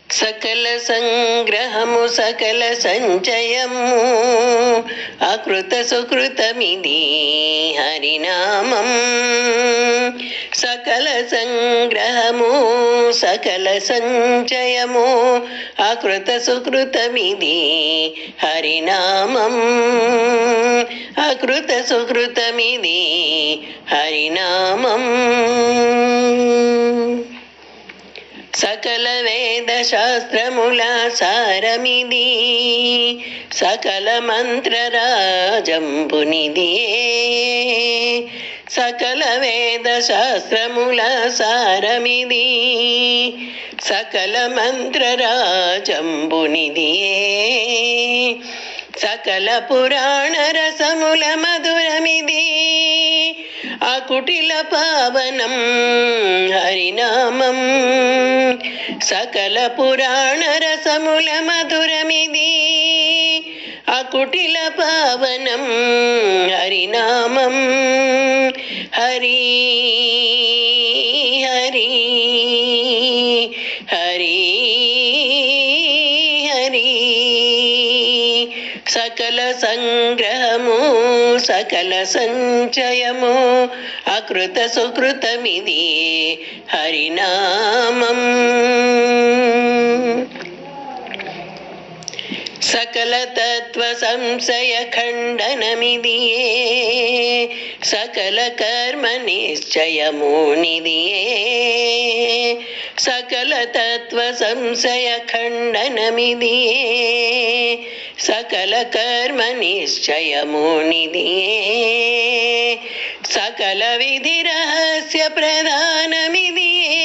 సకల సంగ్రహము సకల సంచయము అకృత సుకృతమిది హరినామం సకల సంగ్రహము సకల సంచయము అకృత సుకృతమిది హరినామం అకృత సుకృతమిది హరినామం సకల వేద శాస్త్రముల సారమిది సకల మంత్రరాజంబునిది సకల వేద శాస్త్రముల సారమిది సకల మంత్రరాజంబునిది సకల పురాణ రసముల మధురమిది అకుటిల పావనం హరినామం సకల పురాణ రసముల మధురమిది అకుటిల పావనం హరినామం హరి హరి హరి హరి సకల సంగ్రహము సకల సంచయము అకృత సుకృతమిది హరినామం సకల తత్వ సంశయ ఖండనమిదియే సకల కర్మ నిశ్చయము నిదియే సకల తత్వ సంశయ ఖండనమిదియే సకల కర్మ నిశ్చయము నిదియే సకల విధి రహస్య ప్రధానమిదియే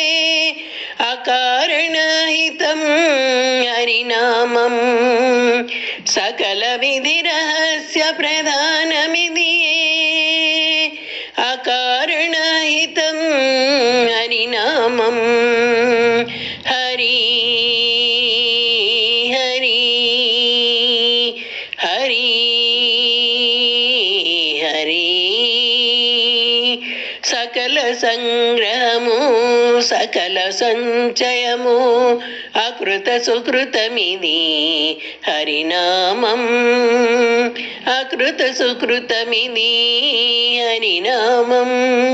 అకారణహితం హరినామం సకల విధి రహస్య ప్రధానమిదియే అకారణహితం హరినామం హరి హరి హరి హరి సకల సంగ్రహము సకల సంచయము అకృత సుకృతమిది హరినామం అకృత సుకృతమిది హరినామం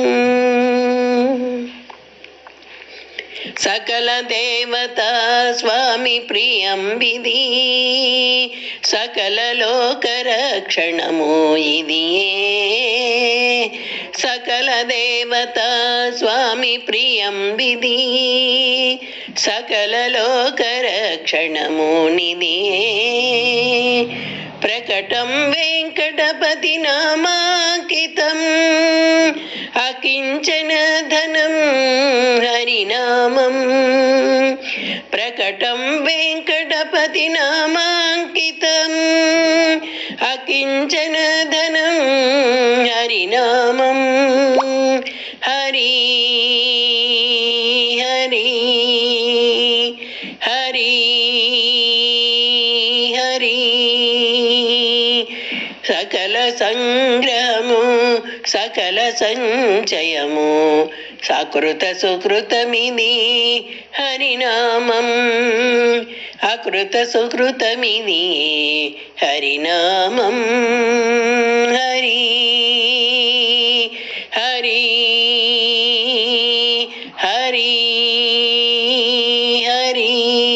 సకల దేవతా స్వామి ప్రియం విధి సకల లోక రక్షణము ఇదియే సకల దేవతా స్వామి ప్రియం విధి సకల లోక రక్షణము నిదియే ప్రకటం వెంకటపతి నామాంకితం అకించన ధనం హరినామం ప్రకటం వెంకటపతి నామాంకితం అకించన ధనం హరినామం హరి హరి హరి హరి సకల సంగ్రహము సకల సంచయము సకృత సుకృతమిది హరినామం అకృత సుకృతమిది హరినామం హరి హరి హరి హరి